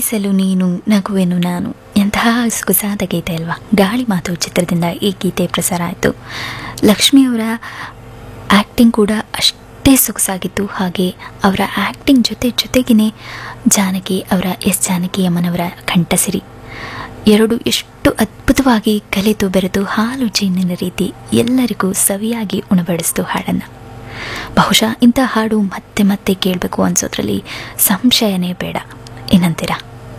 ನಗಿಸಲು ನೀನು ನಗುವೆನು ನಾನು ಎಂತಹ ಸೊಗಸಾದ ಗೀತೆ ಅಲ್ವಾ ಗಾಳಿ ಮಾತು ಚಿತ್ರದಿಂದ ಈ ಗೀತೆ ಪ್ರಸಾರ ಆಯಿತು ಲಕ್ಷ್ಮಿಯವರ ಆ್ಯಕ್ಟಿಂಗ್ ಕೂಡ ಅಷ್ಟೇ ಸೊಗಸಾಗಿತ್ತು ಹಾಗೆ ಅವರ ಆ್ಯಕ್ಟಿಂಗ್ ಜೊತೆ ಜೊತೆಗೇ ಜಾನಕಿ ಅವರ ಎಸ್ ಜಾನಕಿ ಅಮ್ಮನವರ ಕಂಠಸಿರಿ ಎರಡು ಎಷ್ಟು ಅದ್ಭುತವಾಗಿ ಕಲಿತು ಬೆರೆತು ಹಾಲು ಜೇನಿನ ರೀತಿ ಎಲ್ಲರಿಗೂ ಸವಿಯಾಗಿ ಉಣಬಡಿಸಿತು ಹಾಡನ್ನು ಬಹುಶಃ ಇಂಥ ಹಾಡು ಮತ್ತೆ ಮತ್ತೆ ಕೇಳಬೇಕು ಅನ್ಸೋದ್ರಲ್ಲಿ ಸಂಶಯನೇ ಬೇಡ ಏನಂತೀರಾ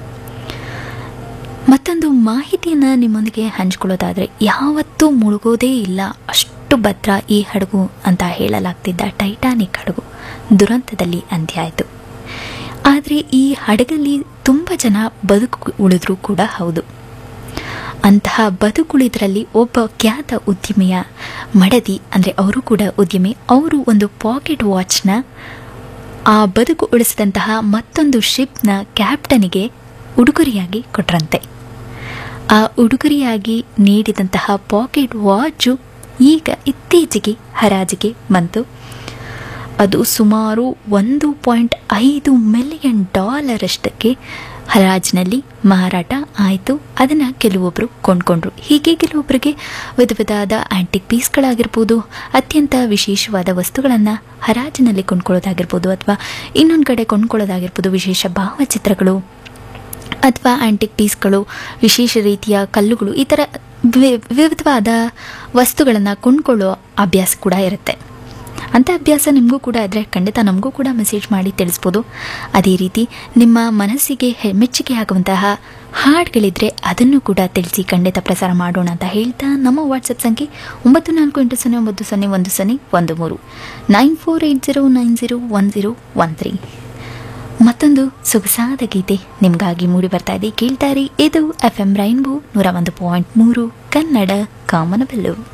ಮತ್ತೊಂದು ಮಾಹಿತಿಯನ್ನು ನಿಮ್ಮೊಂದಿಗೆ ಹಂಚ್ಕೊಳ್ಳೋದಾದರೆ ಯಾವತ್ತೂ ಮುಳುಗೋದೇ ಇಲ್ಲ ಅಷ್ಟು ಭದ್ರ ಈ ಹಡಗು ಅಂತ ಹೇಳಲಾಗ್ತಿದ್ದ ಟೈಟಾನಿಕ್ ಹಡಗು ದುರಂತದಲ್ಲಿ ಅಂತ್ಯ ಆಯಿತು ಆದರೆ ಈ ಹಡಗಲ್ಲಿ ತುಂಬ ಜನ ಬದುಕು ಉಳಿದ್ರೂ ಕೂಡ ಹೌದು ಅಂತಹ ಬದುಕುಳಿದ್ರಲ್ಲಿ ಒಬ್ಬ ಖ್ಯಾತ ಉದ್ಯಮಿಯ ಮಡದಿ ಅಂದರೆ ಅವರು ಕೂಡ ಉದ್ಯಮಿ ಅವರು ಒಂದು ಪಾಕೆಟ್ ವಾಚ್ನ ಆ ಬದುಕು ಉಳಿಸಿದಂತಹ ಮತ್ತೊಂದು ಶಿಪ್ನ ಕ್ಯಾಪ್ಟನಿಗೆ ಉಡುಗೊರೆಯಾಗಿ ಕೊಟ್ರಂತೆ ಆ ಉಡುಗೊರೆಯಾಗಿ ನೀಡಿದಂತಹ ಪಾಕೆಟ್ ವಾಚು ಈಗ ಇತ್ತೀಚೆಗೆ ಹರಾಜಿಗೆ ಬಂತು ಅದು ಸುಮಾರು ಒಂದು ಪಾಯಿಂಟ್ ಐದು ಮಿಲಿಯನ್ ಡಾಲರ್ ಅಷ್ಟಕ್ಕೆ ಹರಾಜಿನಲ್ಲಿ ಮಾರಾಟ ಆಯಿತು ಅದನ್ನು ಕೆಲವೊಬ್ಬರು ಕೊಂಡ್ಕೊಂಡ್ರು ಹೀಗೆ ಕೆಲವೊಬ್ಬರಿಗೆ ವಿಧ ವಿಧವಾದ ಆ್ಯಂಟಿಕ್ ಪೀಸ್ಗಳಾಗಿರ್ಬೋದು ಅತ್ಯಂತ ವಿಶೇಷವಾದ ವಸ್ತುಗಳನ್ನು ಹರಾಜಿನಲ್ಲಿ ಕೊಂಡ್ಕೊಳ್ಳೋದಾಗಿರ್ಬೋದು ಅಥವಾ ಇನ್ನೊಂದು ಕಡೆ ಕೊಂಡ್ಕೊಳ್ಳೋದಾಗಿರ್ಬೋದು ವಿಶೇಷ ಭಾವಚಿತ್ರಗಳು ಅಥವಾ ಆ್ಯಂಟಿಕ್ ಪೀಸ್ಗಳು ವಿಶೇಷ ರೀತಿಯ ಕಲ್ಲುಗಳು ಈ ಥರ ವಿ- ವಿವಿಧವಾದ ವಸ್ತುಗಳನ್ನು ಕೊಂಡ್ಕೊಳ್ಳೋ ಅಭ್ಯಾಸ ಕೂಡ ಇರುತ್ತೆ ಅಂಥ ಅಭ್ಯಾಸ ನಿಮಗೂ ಕೂಡ ಇದ್ದರೆ ಖಂಡಿತ ನಮಗೂ ಕೂಡ ಮೆಸೇಜ್ ಮಾಡಿ ತಿಳಿಸ್ಬೋದು ಅದೇ ರೀತಿ ನಿಮ್ಮ ಮನಸ್ಸಿಗೆ ಹೆ- ಮೆಚ್ಚುಗೆ ಆಗುವಂತಹ ಹಾಡುಗಳಿದ್ರೆ ಅದನ್ನು ಕೂಡ ತಿಳಿಸಿ ಖಂಡಿತ ಪ್ರಸಾರ ಮಾಡೋಣ ಅಂತ ಹೇಳ್ತಾ ನಮ್ಮ ವಾಟ್ಸಪ್ ಸಂಖ್ಯೆ ಒಂಬತ್ತು ನಾಲ್ಕು ಎಂಟು ಸೊನ್ನೆ ಒಂಬತ್ತು ಸೊನ್ನೆ ಒಂದು ಸೊನ್ನೆ ಒಂದು ಮೂರು nine four eight zero nine zero one zero one three ಮತ್ತೊಂದು ಸೊಗಸಾದ ಗೀತೆ ನಿಮಗಾಗಿ ಮೂಡಿ ಬರ್ತಾ ಇದೆ ಕೇಳ್ತಾರೆ ಇದು ಎಫ್ ಎಂ ರೈನ್ಬೋ ನೂರ ಒಂದು ಪಾಯಿಂಟ್ ಮೂರು ಕನ್ನಡ ಕಾಮನಬೆಲ್ಲು